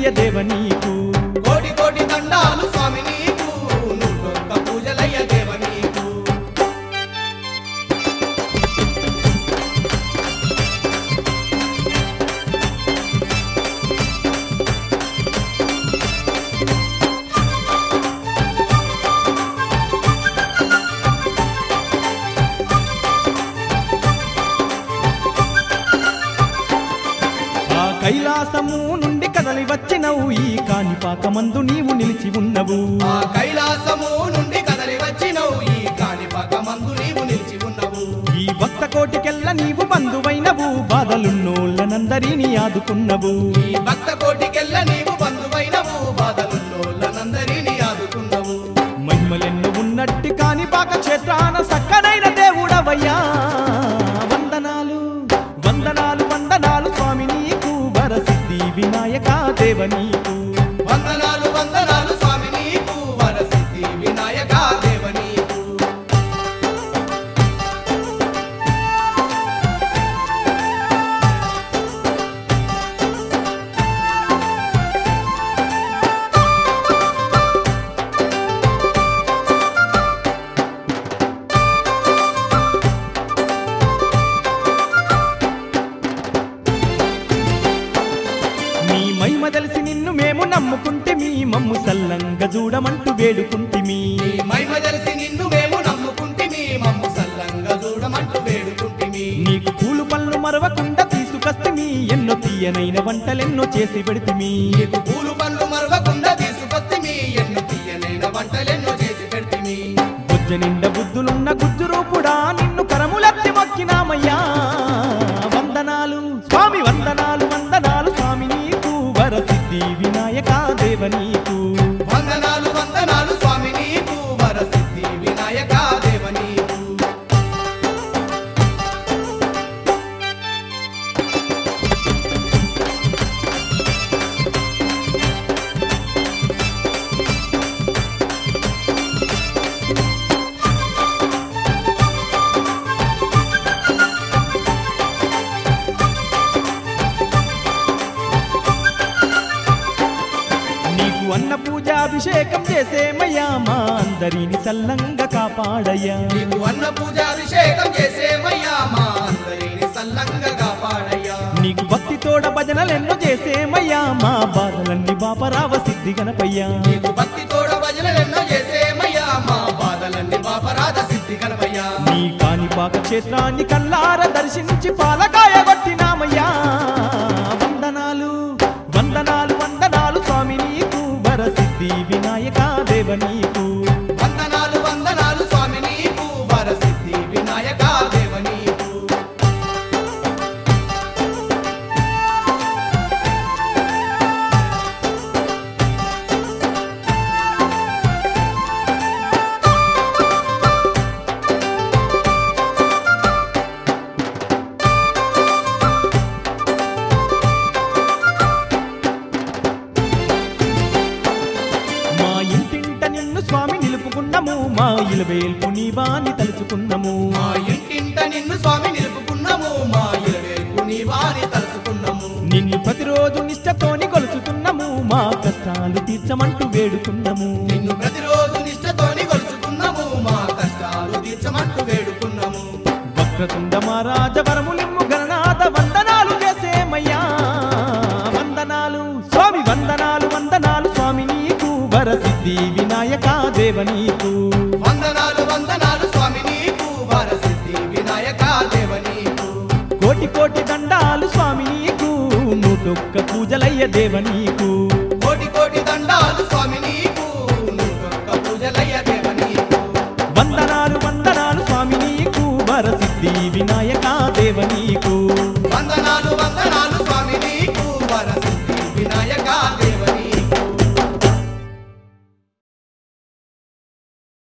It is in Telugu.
దేవ నీకు కోటి కోటి దండాలు స్వామి నీకు నూటొక్క పూజలయ్య దేవ నీకు ఆ కైలాసము నుండి కదలి వచ్చినవు ఈ కాణిపాకమందు నీవు నిలిచి ఉన్నవు ఆ కైలాసము నుండి కదలి వచ్చినవు ఈ కాణిపాక మందు నీవు నిలిచి ఉన్నవు ఈ భక్త కోటికెల్ల నీవు బంధువైనవు బాధలున్నోళ్ళనందరినీ ఆదుకున్నవు ఈ భక్త కోటికెల్ల నీవు బంధువైనవు బాధలున్నోళ్ళనందరినీ ఆదుకున్నవు మహిమలెన్నో ఉన్నట్టి కాణిపాక క్షేత్రాన సక్కనైన దేవుడవయ్యా వందనాలు వందనాలు వందనాలు స్వామి నీకు వరసిద్ధి వినాయక దేవ నీకు వందనాలు వందనాలు స్వామి నీకు వరసిద్ధి వినాయక దేవ నీకు నీ మహిమ తెలిసి నిన్ను మేము నమ్ముకుంటే మీ మమ్ము సల్లంగా చూడమంటూ వేడుకుంటిమి నీ మహిమ తెలిసి నిన్ను మేము నమ్ముకుంటిమి మమ్ము సల్లంగా చూడమంటూ వేడుకుంటిమి నీకు పూలు పళ్ళు మరవకుండా తీసుకొస్తిమి ఎన్నో తీయనైన వంటలెన్నో చేసి పెడితిమి నీకు పూలు పండ్లు మరవకుండా తీసుకొస్తిమి ఎన్నో తీయనైన వంటలెన్నో చేసి పెడితిమి బుజ్జ నిండా బుద్ధులున్న గుజ్జు రూపుడా నిన్ను కరములెత్తి మొక్కినామయ్యా వందనాలు స్వామి వందనాలు వందనాలు స్వామి నీకు వరసిద్ధి వినాయక దేవ నీకు వందనాలు వందనాలు స్వామి నీకు వరసిద్ధి వినాయక దేవ నీకు నీకు అన్న పూజ అభిషేకం చేసేమయ్యా మా అందరిని సల్లంగా కాపాడయ్యా నీకు అన్న పూజాభిషేకం చేసేమయ్యా మా అందరిని సల్లంగా కాపాడయ్యా నీకు భక్తితోడ భజనలెన్నో చేసేమయ్యా మా బాధలన్నీ బాపరావ సిద్ధి గణపయ్యా నీకు భక్తి తోడ భజనలెన్నో చేసేమయ్యా మా బాధలన్నీ పాపరాధ సిద్ధి కనవయ్యా నీ కాణిపాక క్షేత్రాన్ని కల్లార దర్శించి పాలకాయ కొట్టినామయ్యా వందనాలు వందనాలు వందనాలు స్వామి నీకు వరసిద్ధి వినాయక దేవ నీకు వందనాలు వందనాలు స్వామి నీకు వరసిద్ధి వినాయక దేవ నీకు మా ఇంటింట నిన్ను స్వామి నిలుపుకున్నాము మా ఇలవేల్పు నీవాన్ని తలుచుకున్నాము మా ఇంటింట నిన్ను స్వామి నిలుపుకున్నాము మా ఇరవేపు నీ వారి తలుసుకున్నాము నిన్ను ప్రతిరోజు నిష్టతోని కొలుచుతున్నాము మా కష్టాలు తీర్చమంటూ వేడుకున్నాము నిన్ను ప్రతిరోజు నిష్టతోని కొలుచుకున్నాము మా కష్టాలు తీర్చమంటూ వేడుకున్నాము వక్రతుండ మహారాజ వరములిమ్ము గణనాథ వందనాలు చేసేమయ్యా వందనాలు స్వామి వందనాలు వందనాలు స్వామి నీకు వరసిద్ధి వినాయక దేవ నీకు వందనాలు వందనాలు స్వామి నీకు వరసిద్ధి వినాయక దేవ నీకు కోటి కోటి దండాలు స్వామి నీకు నూటొక్క పూజలయ్య దేవ నీకు కోటి కోటి దండాలు స్వామి నీకు